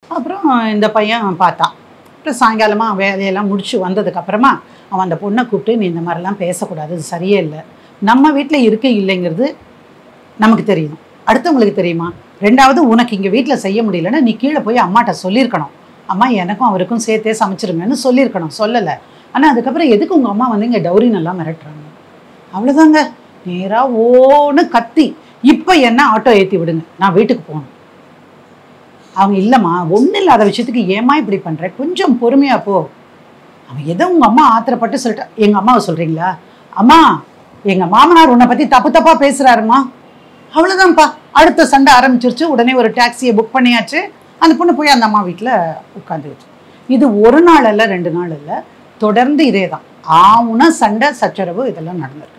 அப்புறம் இந்த பையன் பார்த்தான் அப்புறம் சாயங்காலமாக வேலையெல்லாம் முடிச்சு வந்ததுக்கப்புறமா அவன் அந்த பொண்ணை கூப்பிட்டு நீ இந்த மாதிரிலாம் பேசக்கூடாது இது சரியே இல்லை நம்ம வீட்டில் இருக்க இல்லைங்கிறது நமக்கு தெரியும் அடுத்தவங்களுக்கு தெரியுமா ரெண்டாவது உனக்கு இங்கே வீட்டில் செய்ய முடியலன்னா நீ கீழே போய் அம்மாட்ட சொல்லியிருக்கணும் அம்மா எனக்கும் அவருக்கும் சேர்த்தே சமைச்சிருங்கன்னு சொல்லியிருக்கணும் சொல்லலை ஆனால் அதுக்கப்புறம் எதுக்கு உங்கள் அம்மா வந்து இங்கே டௌரி நல்லா மிரட்டுறாங்க அவ்வளோதாங்க நேராக ஓன்னு கத்தி இப்போ என்ன ஆட்டோ ஏற்றி விடுங்க நான் வீட்டுக்கு போகணும் அவங்க இல்லைம்மா ஒன்றும் இல்லாத விஷயத்துக்கு ஏம்மா இப்படி பண்ணுற கொஞ்சம் பொறுமையா போ அவன் எதோ உங்கள் அம்மா ஆத்திரப்பட்டு சொல்லிட்டா எங்கள் அம்மாவை சொல்கிறீங்களா அம்மா எங்கள் மாமனார் உன்னை பற்றி தப்பு தப்பாக பேசுகிறாருமா அவ்வளோதான்ப்பா அடுத்த சண்டை ஆரம்பிச்சிருச்சு உடனே ஒரு டாக்ஸியை புக் பண்ணியாச்சு அந்த பொண்ணு போய் அந்த அம்மா வீட்டில் உட்காந்துருச்சு இது ஒரு நாள் அல்ல ரெண்டு நாள் இல்லை தொடர்ந்து இதே தான் ஆவுனா சண்டை சச்சரவு இதெல்லாம் நடந்திருக்கு